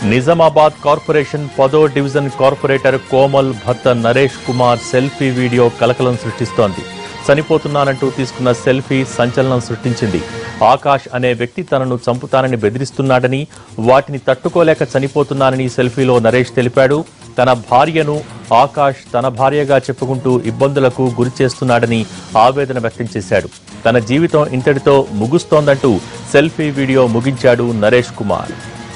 Nizamabad corporation పదో division corporator Komal భర్త Naresh Kumar selfie video కలకలం సృష్టిస్తోంది చనిపోతున్నానంటూ తీసుకున్న సెల్ఫీ సంచలనం సృష్టించింది ఆకాష్ అనే వ్యక్తి తనను చంపుతానని బెదిరిస్తున్నాడని వాటిని తట్టుకోలేక చనిపోతున్నానని సెల్ఫీలో నరేష్ తెలిపాడు తన భార్యను ఆకాష్ తన భార్యగా చెప్పుకుంటూ ఇబ్బందులకు గురి చేస్తున్నాడని ఆవేదన వ్యక్తం చేశాడు తన జీవితం ఇంతటితో ముగుస్తోందంటూ సెల్ఫీ వీడియో ముగించాడు Naresh Kumar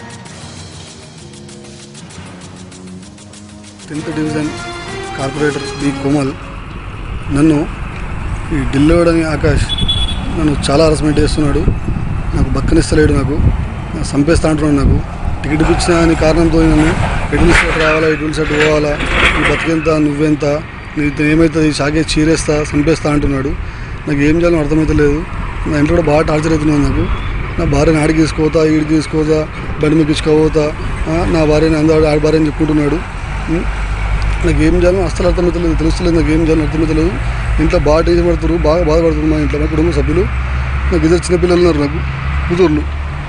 tenth division corporator B Komal నన్ను ఈ ఢిల్లీవాడని ఆకాష్ నన్ను చాలా హరస్మెంట్ చేస్తున్నాడు నాకు బక్కనిస్తలేడు నాకు నాకు చంపేస్తా అంటున్నాడు నాకు టికెట్ ఇచ్చిన అని కారణంతో నన్ను ఎటుల్ సెట్ రావాలా ఎటుల్ సెట్ పోవాలా నీ బతికెంత నువ్వెంత నీతో ఏమవుతుంది షాకే చీరేస్తా చంపేస్తా అంటున్నాడు నాకు ఏం చేయాలో అర్థమవుతలేదు నా ఇంట్లో కూడా బాగా టార్చర్ అవుతున్నాడు నాకు నా భార్యని ఆడికి తీసుకోతా ఈడికి తీసుకోతా బండి మెక్కించుకోపోతా ఆ, నా భార్యని అందరూ ఆడ భార్యని చెప్పుకుంటున్నాడు ఉం? నాకు ఏం చేయాలో అస్సలు అర్థమవుతలేదు తెలుస్తలేదు నాకు ఏం చేయాలో అర్థమవుతలేదు ఇంట్లో బాగా టెన్షన్ పడుతున్నారు బాగా బాధపడుతున్నారు మా ఇంట్లో మా కుటుంబ సభ్యులు నాకు ఇద్దరు చిన్న పిల్లలు ఉన్నారు నాకు కూతుర్లు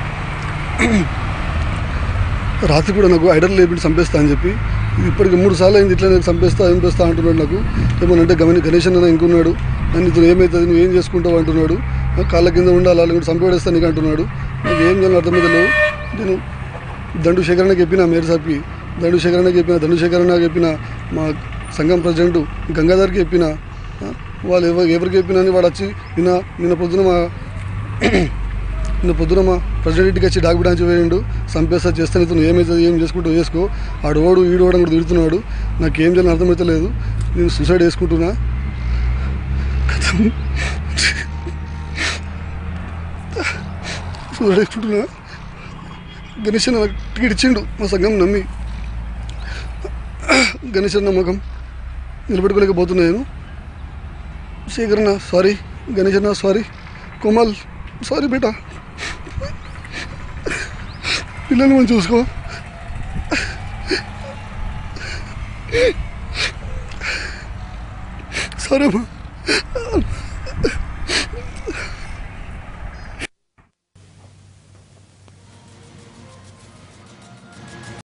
రాత్రి కూడా నాకు ఐడల్ లేపిండి చంపేస్తా అని చెప్పి ఇది ఇప్పటికి మూడు సార్లు అయింది ఇట్లా నేను చంపేస్తా చంపేస్తా అంటున్నాడు నాకు ఏమనంటే గమని గణేష్ అన్న ఇంకున్నాడు నన్ను ఇతను ఏమవుతుంది నువ్వు ఏం చేసుకుంటావు అంటున్నాడు ఆ కాళ్ళ కింద ఉండాలి వాళ్ళు కూడా చంపేస్తా నీకు అంటున్నాడు నాకు ఏం చేయాలో అర్థమవుతలేవు నేను దండు శేఖరణ చెప్పిన మేయర్ సాబ్కి దండు శేఖరణ చెప్పిన దండు శేఖరణ చెప్పిన మా సంఘం ప్రెసిడెంట్ గంగాధర్కి చెప్పిన ఆ, వాళ్ళు ఎవరు ఎవరికి చెప్పినా అని వాడు వచ్చి నిన్న నిన్న పొద్దున మా నిన్న పొద్దున మా ప్రెసిడెంట్ ఇంటికి వచ్చి డాక్టర్ డాన్స్ వేయండు చంపేస్తా చేస్తాను ఇతను ఏమవుతుంది ఏం చేసుకుంటూ చేసుకో ఆడు ఓడు ఈడు ఓడు కూడా తిడుతున్నాడు నాకు ఏం చేయాలని అర్థమవుతలేదు నేను సూసైడ్ చేసుకుంటున్నా సూసైడ్ చేసుకుంటున్నా గణేష్ అన్న నాకు టికెట్ ఇచ్చిండు మా సంఘం నమ్మి గణేష్ అన్న నమ్మకం నిలబెట్టుకోలేకపోతున్నా నేను శేఖర్ అన్న సారీ గణేష్ అన్న సారీ కోమల్ సారీ బేటా పిల్లల్ని మనం చూసుకో సరే అమ్మా